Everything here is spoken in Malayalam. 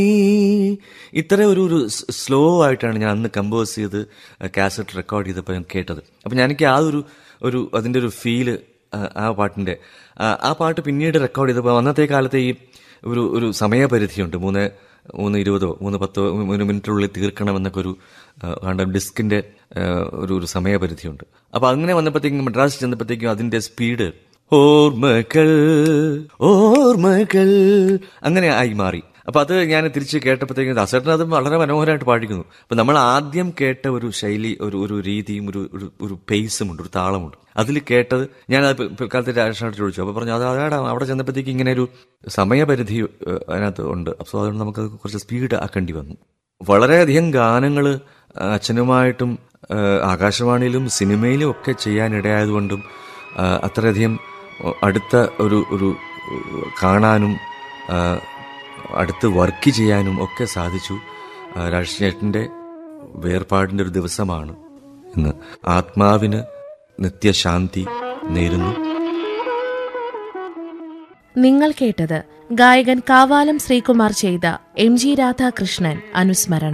ഇത്ര ഒരു ഒരു സ്ലോ ആയിട്ടാണ് ഞാൻ അന്ന് കമ്പോസ് ചെയ്ത് കാസറ്റ് റെക്കോർഡ് ചെയ്തപ്പോൾ ഞാൻ കേട്ടത് അപ്പം ഞാൻ എനിക്ക് ആ ഒരു ഒരു അതിൻ്റെ ഒരു ഫീല് ആ പാട്ടിൻ്റെ ആ പാട്ട് പിന്നീട് റെക്കോർഡ് ചെയ്തപ്പോൾ അന്നത്തെ കാലത്തെ ഈ ഒരു ഒരു സമയപരിധിയുണ്ട് മൂന്ന് മൂന്ന് ഇരുപതോ മൂന്ന് പത്തോ ഒരു മിനിറ്റിനുള്ളിൽ തീർക്കണമെന്നൊക്കെ ഒരു കണ്ട ഡിസ്കിന്റെ ഒരു ഒരു സമയപരിധിയുണ്ട് അപ്പൊ അങ്ങനെ വന്നപ്പോഴത്തേക്കും മദ്രാസ് ചെന്നപ്പോഴത്തേക്കും അതിന്റെ സ്പീഡ് ഓർമ്മകൾ ഓർമ്മകൾ അങ്ങനെ ആയി മാറി അപ്പൊ അത് ഞാൻ തിരിച്ച് കേട്ടപ്പോഴത്തേക്കും ദാസേട്ടൻ അത് വളരെ മനോഹരമായിട്ട് പാടിക്കുന്നു അപ്പൊ നമ്മൾ ആദ്യം കേട്ട ഒരു ശൈലി ഒരു ഒരു രീതിയും ഒരു ഒരു ഒരു പേസും ഉണ്ട് ഒരു താളമുണ്ട് അതിൽ കേട്ടത് ഞാൻ അത് പിൽക്കാലത്ത് രാജേഷനോട് ചോദിച്ചു അപ്പൊ പറഞ്ഞു അത് അതാണ് അവിടെ ചെന്നപ്പോഴത്തേക്ക് ഇങ്ങനെ ഒരു സമയപരിധി അതിനകത്ത് ഉണ്ട് അപ്പോൾ അതുകൊണ്ട് നമുക്ക് കുറച്ച് സ്പീഡ് ആക്കേണ്ടി വന്നു വളരെയധികം ഗാനങ്ങൾ അച്ഛനുമായിട്ടും ആകാശവാണിയിലും സിനിമയിലും ഒക്കെ ചെയ്യാനിടയായതുകൊണ്ടും അത്രയധികം അടുത്ത ഒരു ഒരു കാണാനും അടുത്ത് വർക്ക് ചെയ്യാനും ഒക്കെ സാധിച്ചു രാജേഷിന്റെ വേർപാടിന്റെ ഒരു ദിവസമാണ് ഇന്ന് ആത്മാവിന് നിത്യശാന്തി നേരുന്നു നിങ്ങൾ കേട്ടത് ഗായകൻ കാവാലം ശ്രീകുമാർ ചെയ്ത എം ജി രാധാകൃഷ്ണൻ അനുസ്മരണം